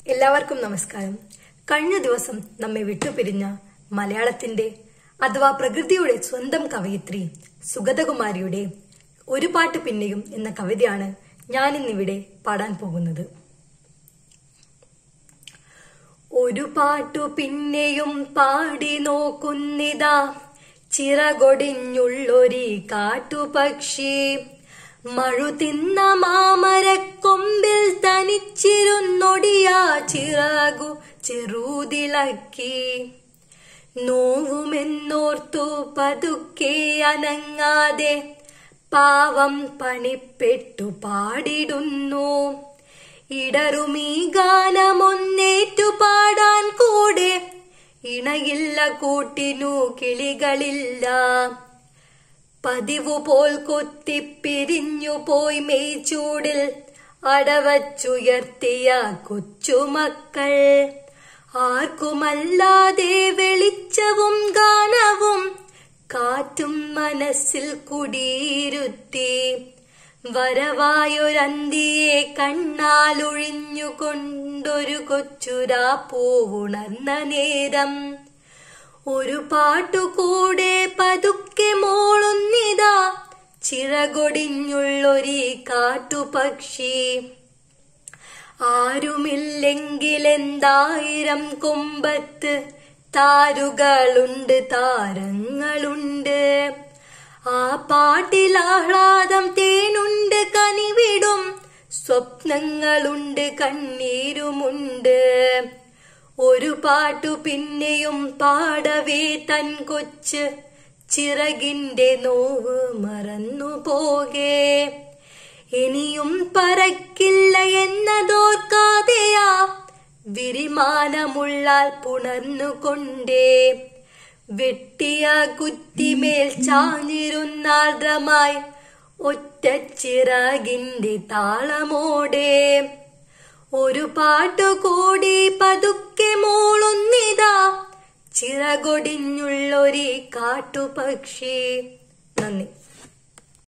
എല്ലാവർക്കും നമസ്കാരം കഴിഞ്ഞ ദിവസം നമ്മെ വിട്ടുപിരിഞ്ഞ മലയാളത്തിന്റെ അഥവാ പ്രകൃതിയുടെ സ്വന്തം കവയിത്രി സുഗതകുമാരിയുടെ ഒരു പാട്ട് പിന്നെയും എന്ന കവിതയാണ് ഞാൻ ഇന്നിവിടെ പാടാൻ പോകുന്നത് ഒരു പാട്ടു പിന്നെയും പാടി നോക്കുന്നിതാ ചിറകൊടിഞ്ഞുള്ളൊരി കാട്ടുപക്ഷി മഴു തിന്ന മാമരക്കൊമ്പിൽ തനിച്ചിരുന്നൊടിയാ ചിറകു ചെറുതിളക്കി നോവുമെന്നോർത്തു പതുക്കെ അനങ്ങാതെ പാവം പണിപ്പെട്ടു പാടിടുന്നു ഇടറുമീ ഗാനമൊന്നേറ്റു പാടാൻ കൂടെ ഇണയില്ല കൂട്ടിനു കിളികളില്ല പതിവു പോൽ കൊത്തിപ്പിരിഞ്ഞു പോയി മെയ്ച്ചൂടിൽ അടവച്ചുയർത്തിയ കൊച്ചുമക്കൾ ആർക്കുമല്ലാതെ വെളിച്ചവും ഗാനവും കാറ്റും മനസ്സിൽ കുടിയിരുത്തി വരവായൊരന്തിയെ കണ്ണാലൊഴിഞ്ഞുകൊണ്ടൊരു കൊച്ചുരാ പൂവുണർന്ന നേരം ഒരു പാട്ടുകൂടെ പതുക്കെ മോളുന്നിതാ ചിറകൊടിഞ്ഞുള്ളൊരി കാട്ടുപക്ഷി ആരുമില്ലെങ്കിലെന്തായിരം കൊമ്പത്ത് താരുകളുണ്ട് താരങ്ങളുണ്ട് ആ പാട്ടിൽ ആഹ്ലാദം തേനുണ്ട് കനിവിടും സ്വപ്നങ്ങളുണ്ട് കണ്ണീരുമുണ്ട് ഒരു പാട്ടു പിന്നെയും പാടവേ തൻ കൊച്ച് ചിറകിന്റെ നോവ് മറന്നു പോകേ ഇനിയും പറക്കില്ല എന്നതോർക്കാതെയാ വിരിമാനമുള്ളാൽ പുണർന്നുകൊണ്ടേ വെട്ടിയ കുത്തിമേൽ ചാഞ്ഞിരുന്നാർദ്രമായി ഒറ്റ ചിറകിന്റെ താളമോടെ ഒരു പാട്ടുകൂടി പതുക്കെ മോളുന്നിതാ ചിറകൊടിഞ്ഞുള്ളൊരി കാട്ടുപക്ഷി നന്ദി